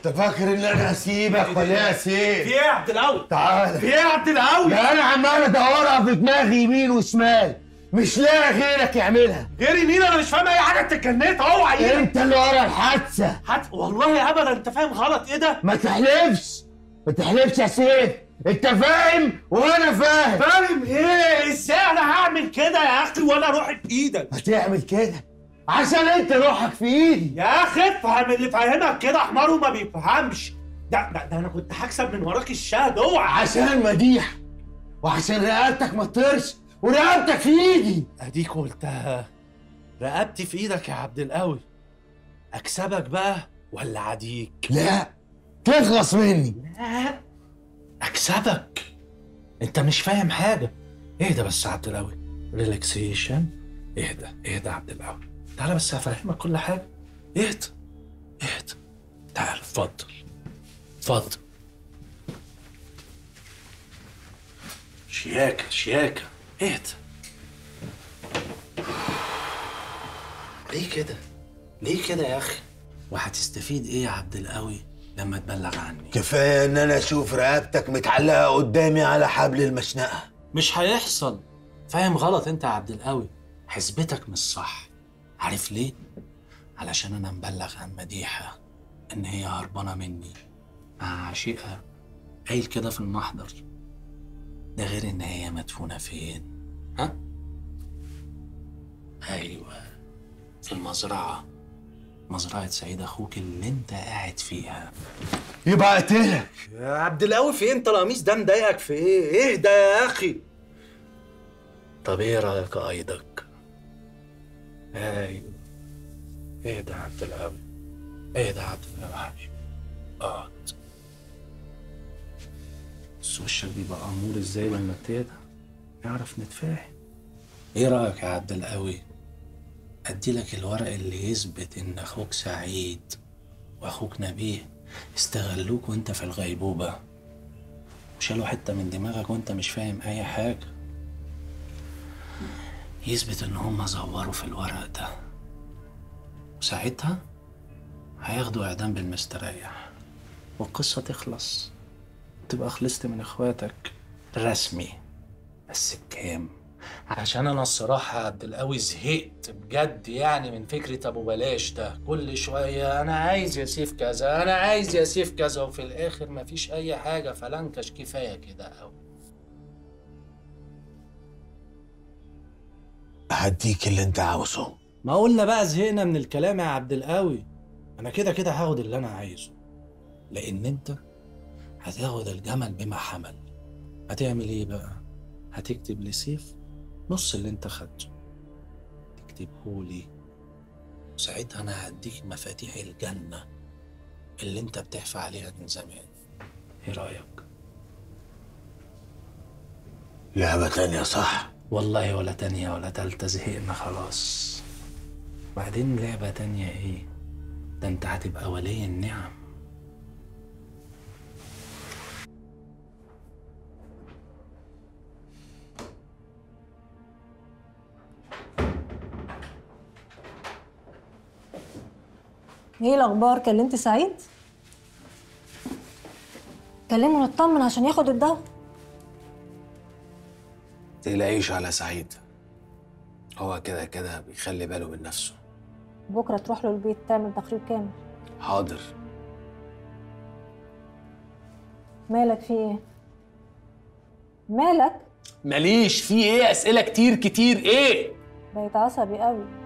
انت فاكر ان انا هسيبك ولا ايه يا في سيف ايه يا عبد القوي؟ تعالى في ايه يا عبد القوي؟ ده انا عمال ادورها في دماغي يمين وشمال مش لاقي غيرك يعملها غيري مين انا مش فاهم اي حاجه انت اتجنيت اهو عينك انت اللي ورا الحادثه حت والله ابدا انت فاهم غلط ايه ده؟ ما تحلفش ما تحلفش يا سيف انت فاهم وانا فاهم فاهم ايه؟ ازاي انا هعمل كده يا اخي وانا روحي في ايدك؟ هتعمل كده عشان انت روحك في ايدي يا اخي افهم اللي فاهمك كده حمار وما بيفهمش ده, ده ده انا كنت هكسب من وراك الشهد اوعى عشان مديح وعشان رقبتك ما تطيرش ورقبتك في ايدي اديك قلتها رقبتي في ايدك يا عبد القوي اكسبك بقى ولا عديك؟ لا تخلص مني لا اكسبك انت مش فاهم حاجه اهدى بس يا عبد القوي ريلاكسيشن اهدى اهدى يا عبد القوي تعالى بس هفهمك كل حاجه اهدى اهدى تعال اتفضل اتفضل شياكه شياكه اهدى ليه كده ليه كده يا اخي وهتستفيد ايه يا عبد القوي لما تبلغ عني كفايه ان انا اشوف رقبتك متعلقه قدامي على حبل المشنقه مش هيحصل فاهم غلط انت يا عبد القوي حسبتك مش صح عارف ليه علشان انا مبلغ عن مديحه ان هي هربانه مني مع عشيقها قايل كده في المحضر ده غير ان هي مدفونه فين ها ايوه في المزرعه مزرعه سعيد اخوك اللي انت قاعد فيها يبقى اقتلك يا عبد القوي في انت القميص ده مضايقك في ايه؟ اهدى يا اخي طب ايه رايك ايدك؟ ايوه اهدى يا عبد القوي اهدى يا عبد القوي اقعد بس وشك بيبقى امور ازاي لما تهدى نعرف نتفاهم ايه رايك يا عبد القوي؟ ادي لك الورق اللي يثبت ان اخوك سعيد واخوك نبيه استغلوك وانت في الغيبوبة وشالوا حتة من دماغك وانت مش فاهم اي حاجة يثبت ان هم زوروا في الورق ده وساعتها هياخدوا اعدام بالمستريح والقصة تخلص تبقى خلصت من اخواتك رسمي بس بكام عشان انا الصراحة يا عبد القوي زهقت بجد يعني من فكرة ابو بلاش ده كل شوية انا عايز يا سيف كذا انا عايز يا سيف كذا وفي الاخر مفيش اي حاجة فلنكش كفاية كده قوي هديك اللي انت عاوزه ما قلنا بقى زهقنا من الكلام يا عبد القوي انا كده كده هاخد اللي انا عايزه لان انت هتاخد الجمل بما حمل هتعمل ايه بقى هتكتب لسيف نص اللي انت خدته تكتبهولي وساعتها انا هديك مفاتيح الجنة اللي انت بتحفى عليها من زمان ايه رأيك لعبه تانية صح والله ولا تانية ولا تالتة زهقنا خلاص بعدين لعبة تانية ايه ده انت هتبقى ولي النعم ايه الاخبار كلمت سعيد كلمه نطمن عشان ياخد الدواء تقلقيش على سعيد هو كده كده بيخلي باله من نفسه بكره تروح له البيت تعمل تقرير كامل حاضر مالك في ايه مالك ماليش في ايه اسئله كتير كتير ايه بقيت عصبي قوي